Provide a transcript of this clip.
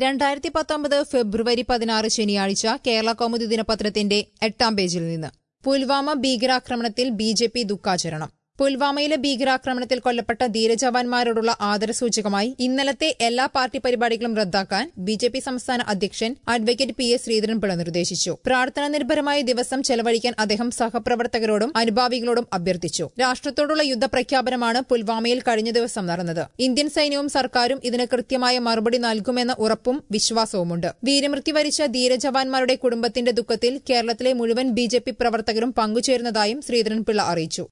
രണ്ടായിരത്തി പത്തൊമ്പത് ഫെബ്രുവരി പതിനാറ് ശനിയാഴ്ച കേരള കൗമുദി ദിനപത്രത്തിന്റെ എട്ടാം പേജിൽ നിന്ന് പുൽവാമ ഭീകരാക്രമണത്തിൽ ബി ജെ പി ദുഃഖാചരണം പുൽവാമയിലെ ഭീകരാക്രമണത്തിൽ കൊല്ലപ്പെട്ട ധീരജവാന്മാരോടുള്ള ആദരസൂചകമായി ഇന്നലത്തെ എല്ലാ പാർട്ടി പരിപാടികളും റദ്ദാക്കാൻ ബി ജെ പി സംസ്ഥാന അധ്യക്ഷൻ അഡ്വക്കേറ്റ് പി എസ് ശ്രീധരൻപിള്ള നിർദ്ദേശിച്ചു പ്രാർത്ഥന നിർഭരമായ ദിവസം ചെലവഴിക്കാൻ അദ്ദേഹം സഹപ്രവർത്തകരോടും അനുഭാവികളോടും അഭ്യർത്ഥിച്ചു രാഷ്ട്രത്തോടുള്ള യുദ്ധപ്രഖ്യാപനമാണ് പുൽവാമയിൽ കഴിഞ്ഞ ദിവസം നടന്നത് ഇന്ത്യൻ സൈന്യവും സർക്കാരും ഇതിന് കൃത്യമായ മറുപടി നൽകുമെന്ന ഉറപ്പും വിശ്വാസവുമുണ്ട് വീരമൃത്യു വരിച്ച ധീരജവാന്മാരുടെ കുടുംബത്തിന്റെ ദുഃഖത്തിൽ കേരളത്തിലെ മുഴുവൻ ബി പ്രവർത്തകരും പങ്കുചേരുന്നതായും ശ്രീധരൻപിള്ള അറിയിച്ചു